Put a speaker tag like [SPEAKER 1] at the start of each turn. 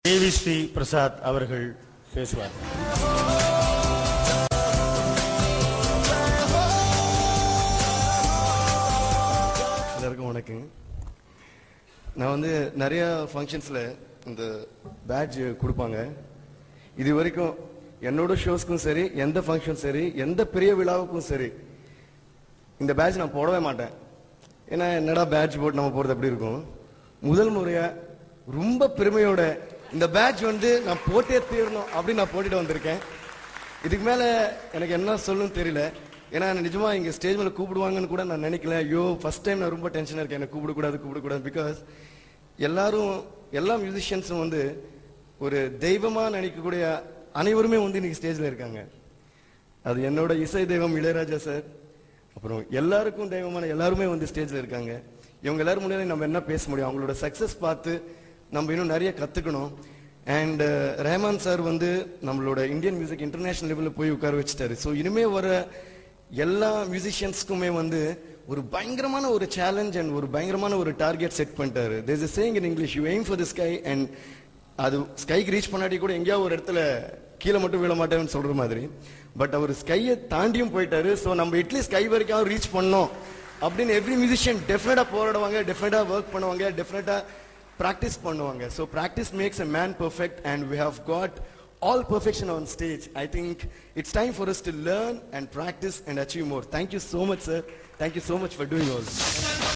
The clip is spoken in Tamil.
[SPEAKER 1] தேவி ஸ்ரீ பிரசாத் அவர்கள் பேசுவார்
[SPEAKER 2] எல்லாருக்கும் வணக்கங்க நான் வந்து நிறைய ஃபங்க்ஷன்ஸில் இந்த பேட்ஜ் கொடுப்பாங்க இது வரைக்கும் என்னோட ஷோஸ்க்கும் சரி எந்த ஃபங்க்ஷன் சரி எந்த பெரிய விழாவுக்கும் சரி இந்த பேட்ச் நான் போடவே மாட்டேன் ஏன்னா என்னடா பேட்ச் போட்டு நம்ம போறது எப்படி இருக்கும் முதல் முறையா ரொம்ப பெருமையோட இந்த பேட்ச் வந்து நான் போட்டே தீரணும் அப்படின்னு நான் போட்டுட்டு வந்திருக்கேன் இதுக்கு மேல எனக்கு என்ன சொல்லணும்னு தெரியல ஏன்னா நிஜமா இங்க ஸ்டேஜ் மேல கூப்பிடுவாங்கன்னு கூட நான் நினைக்கல ஐயோ ஃபர்ஸ்ட் டைம் நான் ரொம்ப டென்ஷனா இருக்கேன் எனக்கு கூப்பிடக்கூடாது கூப்பிடக்கூடாது பிகாஸ் எல்லாரும் எல்லா மியூசிஷியன்ஸும் வந்து ஒரு தெய்வமா நினைக்கக்கூடிய அனைவருமே வந்து இன்னைக்கு ஸ்டேஜ்ல இருக்காங்க அது என்னோட இசை தெய்வம் இளையராஜா சார் அப்புறம் எல்லாருக்கும் தெய்வமான எல்லாருமே வந்து ஸ்டேஜ்ல இருக்காங்க இவங்க எல்லாரும் முன்னாடி நம்ம என்ன பேச முடியும் அவங்களோட சக்சஸ் பார்த்து நம்ம இன்னும் நிறைய கத்துக்கணும் அண்ட் ரஹ்மான் சார் வந்து நம்மளோட இந்தியன் மியூசிக் இன்டர்நேஷனல் லெவலில் போய் உட்கார வச்சுட்டாரு ஸோ இனிமே வர எல்லா மியூசிஷியன்ஸ்க்குமே வந்து ஒரு பயங்கரமான ஒரு சேலஞ்ச் அண்ட் ஒரு பயங்கரமான ஒரு டார்கெட் செட் பண்ணிட்டாரு there is saying in English you aim for the sky and அது ஸ்கைக்கு ரீச் பண்ணாட்டி கூட எங்கேயாவது ஒரு இடத்துல கீழே மட்டும் விழ மாட்டேன்னு சொல்ற மாதிரி பட் அவர் ஸ்கையை தாண்டியும் போயிட்டாரு ஸோ நம்ம இட்லி ஸ்கை வரைக்கும் ரீச் பண்ணோம் அப்படின்னு எவ்ரி மியூசிஷியன் டெஃபினட்டா போராடுவாங்க டெஃபினட்டா ஒர்க் பண்ணுவாங்க டெஃபினட்டா ப்ராக்டிஸ் பண்ணுவாங்க so practice makes a man perfect and we have got all perfection on stage. I think it's time for us to learn and practice and achieve more. Thank you so much, sir. Thank you so much for doing all this.